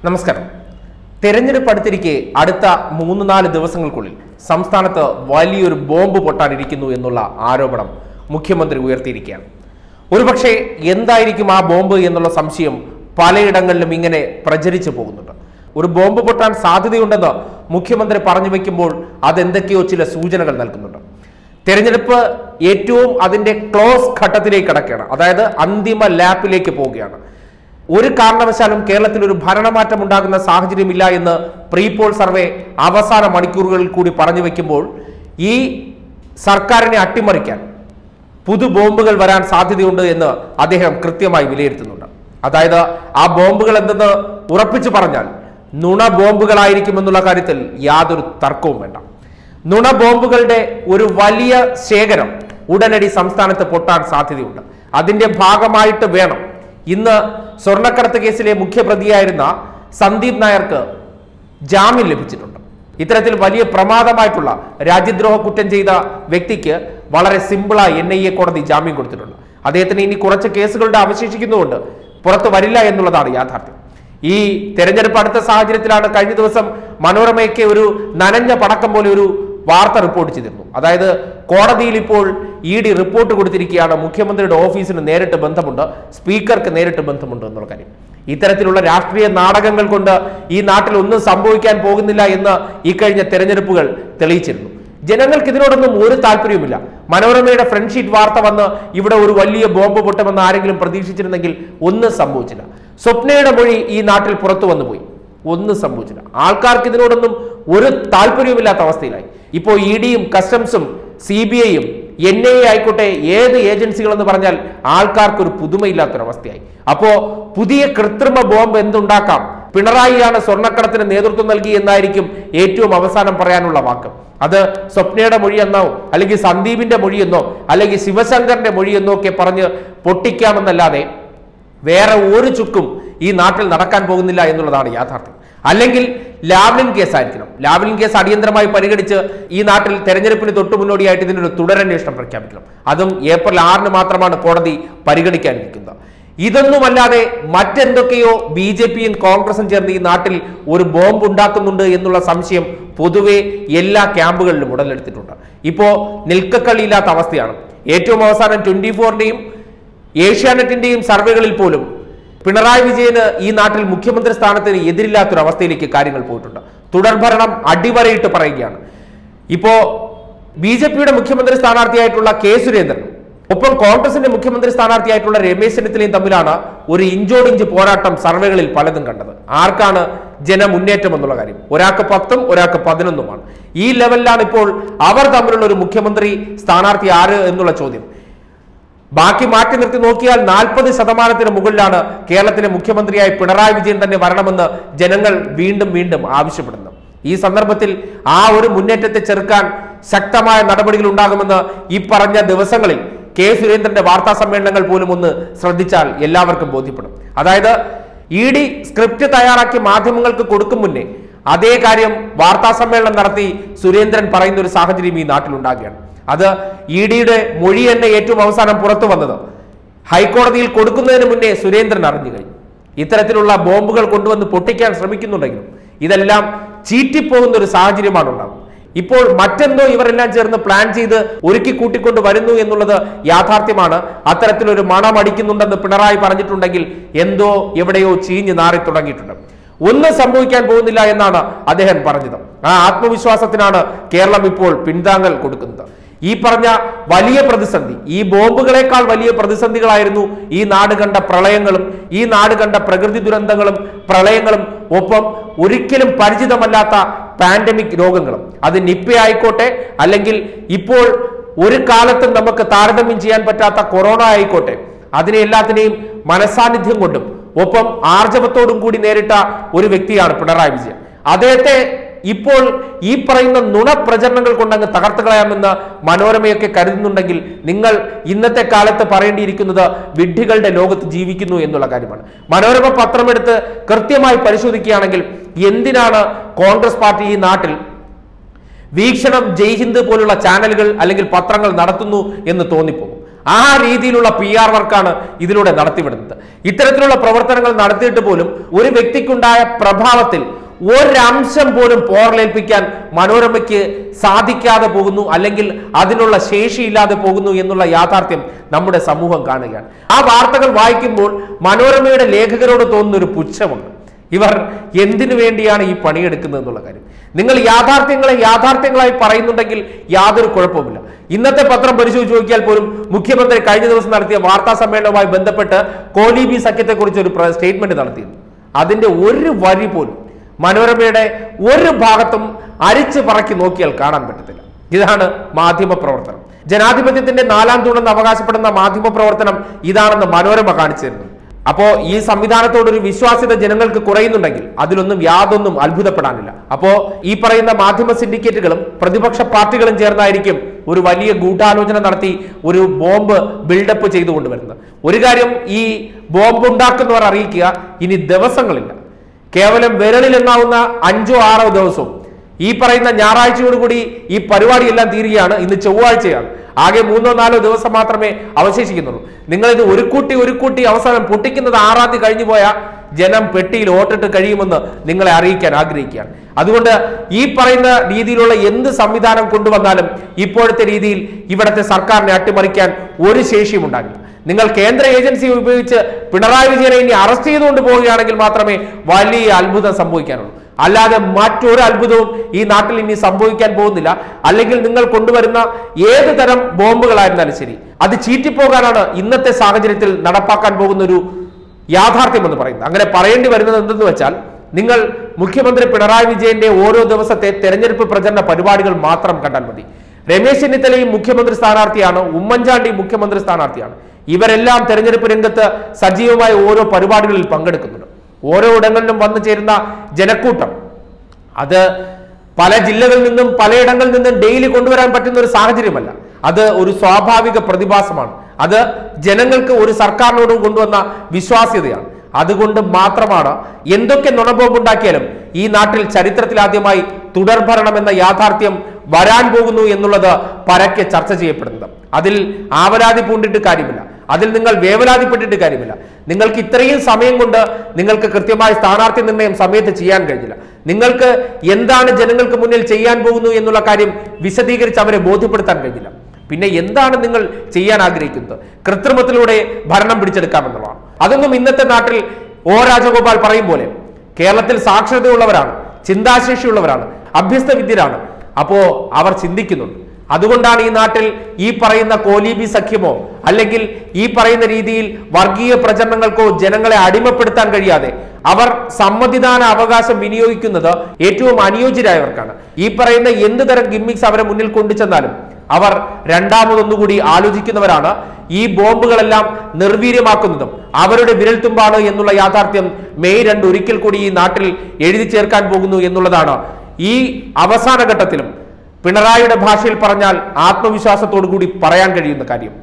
നമസ്കാരം തെരഞ്ഞെടുപ്പ് അടുത്തിരിക്കെ അടുത്ത മൂന്ന് നാല് ദിവസങ്ങൾക്കുള്ളിൽ സംസ്ഥാനത്ത് വലിയൊരു ബോംബ് പൊട്ടാനിരിക്കുന്നു എന്നുള്ള ആരോപണം മുഖ്യമന്ത്രി ഉയർത്തിയിരിക്കുകയാണ് ഒരുപക്ഷെ എന്തായിരിക്കും ആ ബോംബ് എന്നുള്ള സംശയം പലയിടങ്ങളിലും ഇങ്ങനെ പ്രചരിച്ചു പോകുന്നുണ്ട് ഒരു ബോംബ് പൊട്ടാൻ സാധ്യതയുണ്ടെന്ന് മുഖ്യമന്ത്രി പറഞ്ഞു വെക്കുമ്പോൾ അതെന്തൊക്കെയോ ചില സൂചനകൾ നൽകുന്നുണ്ട് തെരഞ്ഞെടുപ്പ് ഏറ്റവും അതിന്റെ ക്ലോസ് ഘട്ടത്തിലേക്ക് കടക്കുകയാണ് അതായത് അന്തിമ ലാപ്പിലേക്ക് പോവുകയാണ് ഒരു കാരണവശാലും കേരളത്തിൽ ഒരു ഭരണമാറ്റം ഉണ്ടാകുന്ന സാഹചര്യമില്ല എന്ന് പ്രീപോൾ സർവേ അവസാന മണിക്കൂറുകളിൽ കൂടി പറഞ്ഞു വെക്കുമ്പോൾ ഈ സർക്കാരിനെ അട്ടിമറിക്കാൻ പുതു ബോംബുകൾ വരാൻ സാധ്യതയുണ്ട് എന്ന് അദ്ദേഹം കൃത്യമായി വിലയിരുത്തുന്നുണ്ട് അതായത് ആ ബോംബുകൾ എന്തെന്ന് ഉറപ്പിച്ചു പറഞ്ഞാൽ നുണ ബോംബുകളായിരിക്കുമെന്നുള്ള കാര്യത്തിൽ യാതൊരു തർക്കവും വേണ്ട നുണ ബോംബുകളുടെ ഒരു വലിയ ശേഖരം ഉടനടി സംസ്ഥാനത്ത് പൊട്ടാൻ സാധ്യതയുണ്ട് അതിന്റെ ഭാഗമായിട്ട് വേണം ഇന്ന് സ്വർണ്ണക്കടത്ത് കേസിലെ മുഖ്യപ്രതിയായിരുന്ന സന്ദീപ് നായർക്ക് ജാമ്യം ലഭിച്ചിട്ടുണ്ട് ഇത്തരത്തിൽ വലിയ പ്രമാദമായിട്ടുള്ള രാജ്യദ്രോഹ കുറ്റം ചെയ്ത വ്യക്തിക്ക് വളരെ സിമ്പിളായി എൻ ഐ എ കോടതി ജാമ്യം കൊടുത്തിട്ടുണ്ട് അദ്ദേഹത്തിന് ഇനി കുറച്ച് കേസുകളുടെ അവശേഷിക്കുന്നുകൊണ്ട് പുറത്തു വരില്ല എന്നുള്ളതാണ് യാഥാർത്ഥ്യം ഈ തെരഞ്ഞെടുപ്പ് അടുത്ത സാഹചര്യത്തിലാണ് കഴിഞ്ഞ ദിവസം മനോരമയ്ക്ക് ഒരു നനഞ്ഞ പടക്കം പോലെ ഒരു വാർത്ത റിപ്പോർട്ട് ചെയ്തിരുന്നു അതായത് കോടതിയിൽ ഇപ്പോൾ ഇ ഡി റിപ്പോർട്ട് കൊടുത്തിരിക്കുകയാണ് മുഖ്യമന്ത്രിയുടെ ഓഫീസിന് നേരിട്ട് ബന്ധമുണ്ട് സ്പീക്കർക്ക് നേരിട്ട് ബന്ധമുണ്ട് എന്നുള്ള കാര്യം ഇത്തരത്തിലുള്ള രാഷ്ട്രീയ നാടകങ്ങൾ കൊണ്ട് ഈ നാട്ടിൽ ഒന്നും സംഭവിക്കാൻ പോകുന്നില്ല എന്ന് ഇക്കഴിഞ്ഞ തെരഞ്ഞെടുപ്പുകൾ തെളിയിച്ചിരുന്നു ജനങ്ങൾക്ക് ഇതിനോടൊന്നും ഒരു താല്പര്യവുമില്ല മനോരമയുടെ ഫ്രണ്ട്ഷീറ്റ് വാർത്ത വന്ന് ഇവിടെ ഒരു വലിയ ബോംബ് പൊട്ടുമെന്ന് ആരെങ്കിലും പ്രതീക്ഷിച്ചിരുന്നെങ്കിൽ ഒന്നും സംഭവിച്ചില്ല സ്വപ്നയുടെ മൊഴി ഈ നാട്ടിൽ പുറത്തു വന്നു പോയി ഒന്നും സംഭവിച്ചില്ല ആൾക്കാർക്ക് ഇതിനോടൊന്നും ഒരു താല്പര്യവുമില്ലാത്ത അവസ്ഥയിലായി ഇപ്പോൾ ഇ ഡിയും കസ്റ്റംസും സി ബി ഐയും എൻ ഐ എ ആയിക്കോട്ടെ ഏത് ഏജൻസികൾ എന്ന് പറഞ്ഞാൽ ആൾക്കാർക്ക് ഒരു പുതുമയില്ലാത്തൊരവസ്ഥയായി അപ്പോ പുതിയ കൃത്രിമ ബോംബ് എന്തുണ്ടാക്കാം പിണറായിയാണ് സ്വർണ്ണക്കടത്തിന് നേതൃത്വം നൽകി എന്നായിരിക്കും ഏറ്റവും അവസാനം പറയാനുള്ള വാക്ക് അത് സ്വപ്നയുടെ മൊഴിയെന്നോ അല്ലെങ്കിൽ സന്ദീപിന്റെ മൊഴിയെന്നോ അല്ലെങ്കിൽ ശിവശങ്കറിന്റെ മൊഴിയെന്നോ ഒക്കെ പറഞ്ഞ് പൊട്ടിക്കാമെന്നല്ലാതെ വേറെ ഒരു ചുക്കും ഈ നാട്ടിൽ നടക്കാൻ പോകുന്നില്ല എന്നുള്ളതാണ് യാഥാർത്ഥ്യം അല്ലെങ്കിൽ ലാവ്ലിൻ കേസ് ആയിരിക്കണം ലാവ്ലിൻ കേസ് അടിയന്തരമായി പരിഗണിച്ച് ഈ നാട്ടിൽ തെരഞ്ഞെടുപ്പിന് തൊട്ടു മുന്നോടിയായിട്ട് ഇതിനൊരു തുടരന്വേഷണം പ്രഖ്യാപിക്കണം അതും ഏപ്രിൽ ആറിന് മാത്രമാണ് കോടതി പരിഗണിക്കാനിരിക്കുന്നത് ഇതൊന്നുമല്ലാതെ മറ്റെന്തൊക്കെയോ ബി ജെ പിയും കോൺഗ്രസും ചേർന്ന് ഈ നാട്ടിൽ ഒരു ബോംബ് ഉണ്ടാക്കുന്നുണ്ട് എന്നുള്ള സംശയം പൊതുവെ എല്ലാ ക്യാമ്പുകളിലും ഉടലെടുത്തിട്ടുണ്ട് ഇപ്പോ നിൽക്കക്കളിയില്ലാത്ത അവസ്ഥയാണ് ഏറ്റവും അവസാനം ട്വന്റി ഫോറിന്റെയും ഏഷ്യാനെറ്റിന്റെയും സർവേകളിൽ പോലും പിണറായി വിജയന് ഈ നാട്ടിൽ മുഖ്യമന്ത്രി സ്ഥാനത്തിന് എതിരില്ലാത്തൊരു അവസ്ഥയിലേക്ക് കാര്യങ്ങൾ പോയിട്ടുണ്ട് തുടർഭരണം അടിവരയിട്ട് പറയുകയാണ് ഇപ്പോ ബി ജെ പിയുടെ മുഖ്യമന്ത്രി സ്ഥാനാർത്ഥിയായിട്ടുള്ള കെ സുരേന്ദ്രനും ഒപ്പം കോൺഗ്രസിന്റെ മുഖ്യമന്ത്രി സ്ഥാനാർത്ഥിയായിട്ടുള്ള രമേശ് ചെന്നിത്തലയും തമ്മിലാണ് ഒരു ഇഞ്ചോടിഞ്ച് പോരാട്ടം സർവേകളിൽ പലതും കണ്ടത് ആർക്കാണ് ജനമുന്നേറ്റം എന്നുള്ള കാര്യം ഒരാൾക്ക് പത്തും ഒരാൾക്ക് പതിനൊന്നുമാണ് ഈ ലെവലിലാണ് ഇപ്പോൾ അവർ തമ്മിലുള്ള ഒരു മുഖ്യമന്ത്രി സ്ഥാനാർത്ഥി ആര് എന്നുള്ള ചോദ്യം ബാക്കി മാറ്റി നിർത്തി നോക്കിയാൽ നാൽപ്പത് ശതമാനത്തിന് മുകളിലാണ് കേരളത്തിലെ മുഖ്യമന്ത്രിയായി പിണറായി വിജയൻ തന്നെ വരണമെന്ന് ജനങ്ങൾ വീണ്ടും വീണ്ടും ആവശ്യപ്പെടുന്നു ഈ സന്ദർഭത്തിൽ ആ ഒരു മുന്നേറ്റത്തെ ചെറുക്കാൻ ശക്തമായ നടപടികൾ ഉണ്ടാകുമെന്ന് ഈ പറഞ്ഞ ദിവസങ്ങളിൽ കെ സുരേന്ദ്രന്റെ വാർത്താ സമ്മേളനങ്ങൾ പോലും ഒന്ന് ശ്രദ്ധിച്ചാൽ എല്ലാവർക്കും ബോധ്യപ്പെടും അതായത് ഇ ഡി സ്ക്രിപ്റ്റ് തയ്യാറാക്കി മാധ്യമങ്ങൾക്ക് കൊടുക്കും മുന്നേ അതേ കാര്യം വാർത്താ സമ്മേളനം നടത്തി സുരേന്ദ്രൻ പറയുന്ന ഒരു സാഹചര്യം ഈ നാട്ടിലുണ്ടാകുകയാണ് അത് ഇ ഡിയുടെ മൊഴി തന്നെ ഏറ്റവും അവസാനം പുറത്തു വന്നത് ഹൈക്കോടതിയിൽ കൊടുക്കുന്നതിന് മുന്നേ സുരേന്ദ്രൻ അറിഞ്ഞു കഴിഞ്ഞു ഇത്തരത്തിലുള്ള ബോംബുകൾ കൊണ്ടുവന്ന് പൊട്ടിക്കാൻ ശ്രമിക്കുന്നുണ്ടെങ്കിലും ഇതെല്ലാം ചീറ്റിപ്പോകുന്ന ഒരു സാഹചര്യമാണ് ഉണ്ടാകുന്നത് ഇപ്പോൾ മറ്റെന്തോ ഇവരെല്ലാം ചേർന്ന് പ്ലാൻ ചെയ്ത് ഒരുക്കി കൂട്ടിക്കൊണ്ട് വരുന്നു എന്നുള്ളത് യാഥാർത്ഥ്യമാണ് അത്തരത്തിലൊരു മണം അടിക്കുന്നുണ്ടെന്ന് പിണറായി പറഞ്ഞിട്ടുണ്ടെങ്കിൽ എന്തോ എവിടെയോ ചീഞ്ഞ് നാറി തുടങ്ങിയിട്ടുണ്ട് ഒന്നും സംഭവിക്കാൻ പോകുന്നില്ല എന്നാണ് അദ്ദേഹം പറഞ്ഞത് ആ ആത്മവിശ്വാസത്തിനാണ് കേരളം ഇപ്പോൾ പിന്താങ്ങൽ കൊടുക്കുന്നത് ഈ പറഞ്ഞ വലിയ പ്രതിസന്ധി ഈ ബോംബുകളെക്കാൾ വലിയ പ്രതിസന്ധികളായിരുന്നു ഈ നാട് കണ്ട പ്രളയങ്ങളും ഈ നാട് കണ്ട പ്രകൃതി ദുരന്തങ്ങളും പ്രളയങ്ങളും ഒപ്പം ഒരിക്കലും പരിചിതമല്ലാത്ത പാൻഡമിക് രോഗങ്ങളും അത് നിപ്പ ആയിക്കോട്ടെ അല്ലെങ്കിൽ ഇപ്പോൾ ഒരു കാലത്തും നമുക്ക് താരതമ്യം ചെയ്യാൻ പറ്റാത്ത കൊറോണ ആയിക്കോട്ടെ അതിനെ എല്ലാത്തിനെയും മനസാന്നിധ്യം കൊണ്ടും ഒപ്പം ആർജവത്തോടും കൂടി നേരിട്ട ഒരു വ്യക്തിയാണ് പിണറായി വിജയൻ അദ്ദേഹത്തെ ഇപ്പോൾ ഈ പറയുന്ന നുണ പ്രചരണങ്ങൾ കൊണ്ടങ്ങ് തകർത്ത് കളയാമെന്ന് മനോരമയൊക്കെ കരുതുന്നുണ്ടെങ്കിൽ നിങ്ങൾ ഇന്നത്തെ കാലത്ത് പറയേണ്ടിയിരിക്കുന്നത് വിഡ്ഢികളുടെ ലോകത്ത് ജീവിക്കുന്നു എന്നുള്ള കാര്യമാണ് മനോരമ പത്രമെടുത്ത് കൃത്യമായി പരിശോധിക്കുകയാണെങ്കിൽ എന്തിനാണ് കോൺഗ്രസ് പാർട്ടി ഈ നാട്ടിൽ വീക്ഷണം ജയ് ഹിന്ദ് പോലുള്ള ചാനലുകൾ അല്ലെങ്കിൽ പത്രങ്ങൾ നടത്തുന്നു എന്ന് തോന്നിപ്പോകും ആ രീതിയിലുള്ള പി ആർ വർക്കാണ് ഇതിലൂടെ നടത്തിവിടുന്നത് ഇത്തരത്തിലുള്ള പ്രവർത്തനങ്ങൾ നടത്തിയിട്ട് പോലും ഒരു വ്യക്തിക്കുണ്ടായ പ്രഭാവത്തിൽ ഒരംശം പോലും പോറലേൽപ്പിക്കാൻ മനോരമയ്ക്ക് സാധിക്കാതെ പോകുന്നു അല്ലെങ്കിൽ അതിനുള്ള ശേഷിയില്ലാതെ പോകുന്നു എന്നുള്ള യാഥാർത്ഥ്യം നമ്മുടെ സമൂഹം കാണുകയാണ് ആ വാർത്തകൾ വായിക്കുമ്പോൾ മനോരമയുടെ ലേഖകരോട് തോന്നുന്ന ഒരു പുച്ഛമുണ്ട് ഇവർ എന്തിനു വേണ്ടിയാണ് ഈ പണിയെടുക്കുന്നത് എന്നുള്ള കാര്യം നിങ്ങൾ യാഥാർത്ഥ്യങ്ങളെ യാഥാർത്ഥ്യങ്ങളായി പറയുന്നുണ്ടെങ്കിൽ യാതൊരു കുഴപ്പവുമില്ല ഇന്നത്തെ പത്രം പരിശോധിച്ച് നോക്കിയാൽ പോലും മുഖ്യമന്ത്രി കഴിഞ്ഞ ദിവസം നടത്തിയ വാർത്താ സമ്മേളനവുമായി ബന്ധപ്പെട്ട് കോലീബി സഖ്യത്തെക്കുറിച്ച് ഒരു പ്ര- സ്റ്റേറ്റ്മെന്റ് നടത്തിയിരുന്നു അതിന്റെ ഒരു വരി പോലും മനോരമയുടെ ഒരു ഭാഗത്തും അരിച്ചു പറക്കി നോക്കിയാൽ കാണാൻ പറ്റത്തില്ല ഇതാണ് മാധ്യമ പ്രവർത്തനം ജനാധിപത്യത്തിന്റെ നാലാം തൂണെന്ന് അവകാശപ്പെടുന്ന മാധ്യമ പ്രവർത്തനം ഇതാണെന്ന് മനോരമ കാണിച്ചു തരുന്നു അപ്പോ ഈ സംവിധാനത്തോടൊരു വിശ്വാസ്യത ജനങ്ങൾക്ക് കുറയുന്നുണ്ടെങ്കിൽ അതിലൊന്നും യാതൊന്നും അത്ഭുതപ്പെടാനില്ല അപ്പോ ഈ പറയുന്ന മാധ്യമ സിൻഡിക്കേറ്റുകളും പ്രതിപക്ഷ പാർട്ടികളും ചേർന്നായിരിക്കും ഒരു വലിയ ഗൂഢാലോചന നടത്തി ഒരു ബോംബ് ബിൽഡപ്പ് ചെയ്തുകൊണ്ടുവരുന്നത് ഒരു കാര്യം ഈ ബോംബ് ഉണ്ടാക്കുന്നവർ അറിയിക്കുക ഇനി ദിവസങ്ങളില്ല കേവലം വിരലിൽ എണ്ണാവുന്ന അഞ്ചോ ആറോ ദിവസവും ഈ പറയുന്ന ഞായറാഴ്ചയോടുകൂടി ഈ പരിപാടിയെല്ലാം തീരുകയാണ് ഇന്ന് ചൊവ്വാഴ്ചയാണ് ആകെ മൂന്നോ നാലോ ദിവസം മാത്രമേ അവശേഷിക്കുന്നുള്ളൂ നിങ്ങളിത് ഒരു കൂട്ടി ഒരു കൂട്ടി അവസാനം പൊട്ടിക്കുന്നത് ആറാം തീയതി കഴിഞ്ഞു പോയ ജനം പെട്ടിയിൽ ഓട്ടിട്ട് കഴിയുമെന്ന് നിങ്ങളെ അറിയിക്കാൻ ആഗ്രഹിക്കുകയാണ് അതുകൊണ്ട് ഈ പറയുന്ന രീതിയിലുള്ള എന്ത് സംവിധാനം കൊണ്ടുവന്നാലും ഇപ്പോഴത്തെ രീതിയിൽ ഇവിടുത്തെ സർക്കാരിനെ അട്ടിമറിക്കാൻ ഒരു ശേഷിയും ഉണ്ടാകില്ല നിങ്ങൾ കേന്ദ്ര ഏജൻസി ഉപയോഗിച്ച് പിണറായി വിജയനെ ഇനി അറസ്റ്റ് ചെയ്തുകൊണ്ട് പോവുകയാണെങ്കിൽ മാത്രമേ വലിയ അത്ഭുതം സംഭവിക്കാനുള്ളൂ അല്ലാതെ മറ്റൊരു അത്ഭുതവും ഈ നാട്ടിൽ ഇനി സംഭവിക്കാൻ പോകുന്നില്ല അല്ലെങ്കിൽ നിങ്ങൾ കൊണ്ടുവരുന്ന ഏത് തരം ബോംബുകളായിരുന്നാലും ശരി അത് ചീറ്റിപ്പോകാനാണ് ഇന്നത്തെ സാഹചര്യത്തിൽ നടപ്പാക്കാൻ പോകുന്ന ഒരു യാഥാർത്ഥ്യം എന്ന് പറയുന്നത് അങ്ങനെ പറയേണ്ടി വരുന്നത് എന്തെന്ന് വെച്ചാൽ നിങ്ങൾ മുഖ്യമന്ത്രി പിണറായി വിജയന്റെ ഓരോ ദിവസത്തെ തെരഞ്ഞെടുപ്പ് പ്രചരണ പരിപാടികൾ മാത്രം കണ്ടാൽ മതി രമേശ് ചെന്നിത്തലയും മുഖ്യമന്ത്രി സ്ഥാനാർത്ഥിയാണ് ഉമ്മൻചാണ്ടി മുഖ്യമന്ത്രി സ്ഥാനാർത്ഥിയാണ് ഇവരെല്ലാം തെരഞ്ഞെടുപ്പ് രംഗത്ത് സജീവമായ ഓരോ പരിപാടികളിൽ പങ്കെടുക്കുന്നുണ്ട് ഓരോ ഇടങ്ങളിലും വന്നു ചേരുന്ന ജനക്കൂട്ടം അത് പല ജില്ലകളിൽ നിന്നും പലയിടങ്ങളിൽ നിന്നും ഡെയിലി കൊണ്ടുവരാൻ പറ്റുന്ന ഒരു സാഹചര്യമല്ല അത് ഒരു സ്വാഭാവിക പ്രതിഭാസമാണ് അത് ജനങ്ങൾക്ക് ഒരു സർക്കാരിനോട് കൊണ്ടുവന്ന വിശ്വാസ്യതയാണ് അതുകൊണ്ട് മാത്രമാണ് എന്തൊക്കെ നുണബോംബുണ്ടാക്കിയാലും ഈ നാട്ടിൽ ചരിത്രത്തിൽ ആദ്യമായി തുടർഭരണം എന്ന യാഥാർത്ഥ്യം വരാൻ പോകുന്നു എന്നുള്ളത് പരക്കെ ചർച്ച ചെയ്യപ്പെടുന്നത് അതിൽ ആവലാതി പൂണ്ടിട്ട് കാര്യമില്ല അതിൽ നിങ്ങൾ വേവലാതിപ്പെട്ടിട്ട് കാര്യമില്ല നിങ്ങൾക്ക് ഇത്രയും സമയം കൊണ്ട് നിങ്ങൾക്ക് കൃത്യമായ സ്ഥാനാർത്ഥി നിർണയം സമയത്ത് ചെയ്യാൻ കഴിഞ്ഞില്ല നിങ്ങൾക്ക് എന്താണ് ജനങ്ങൾക്ക് മുന്നിൽ ചെയ്യാൻ പോകുന്നു എന്നുള്ള കാര്യം വിശദീകരിച്ച് അവരെ ബോധ്യപ്പെടുത്താൻ കഴിഞ്ഞില്ല പിന്നെ എന്താണ് നിങ്ങൾ ചെയ്യാൻ ആഗ്രഹിക്കുന്നത് കൃത്രിമത്തിലൂടെ ഭരണം പിടിച്ചെടുക്കാമെന്നുള്ളതാണ് അതൊന്നും ഇന്നത്തെ നാട്ടിൽ ഒ രാജഗോപാൽ പറയും പോലെ കേരളത്തിൽ സാക്ഷരതയുള്ളവരാണ് ചിന്താശേഷിയുള്ളവരാണ് അഭ്യസ്ത വിദ്യരാണ് അപ്പോ അവർ ചിന്തിക്കുന്നുണ്ട് അതുകൊണ്ടാണ് ഈ നാട്ടിൽ ഈ പറയുന്ന കോലീബി സഖ്യമോ അല്ലെങ്കിൽ ഈ പറയുന്ന രീതിയിൽ വർഗീയ പ്രചരണങ്ങൾക്കോ ജനങ്ങളെ അടിമപ്പെടുത്താൻ കഴിയാതെ അവർ സമ്മതിദാന അവകാശം വിനിയോഗിക്കുന്നത് ഏറ്റവും അനുയോജ്യരായവർക്കാണ് ഈ പറയുന്ന എന്ത് തരം ഗിമ്മിക്സ് അവരെ മുന്നിൽ കൊണ്ടുചെന്നാലും അവർ രണ്ടാമതൊന്നുകൂടി ആലോചിക്കുന്നവരാണ് ഈ ബോംബുകളെല്ലാം നിർവീര്യമാക്കുന്നതും അവരുടെ വിരൽത്തുമ്പാണ് എന്നുള്ള യാഥാർത്ഥ്യം മെയ് രണ്ട് ഒരിക്കൽ കൂടി ഈ നാട്ടിൽ എഴുതി ചേർക്കാൻ പോകുന്നു എന്നുള്ളതാണ് ഈ അവസാന ഘട്ടത്തിലും പിണറായിയുടെ ഭാഷയിൽ പറഞ്ഞാൽ ആത്മവിശ്വാസത്തോടു കൂടി പറയാൻ കഴിയുന്ന കാര്യം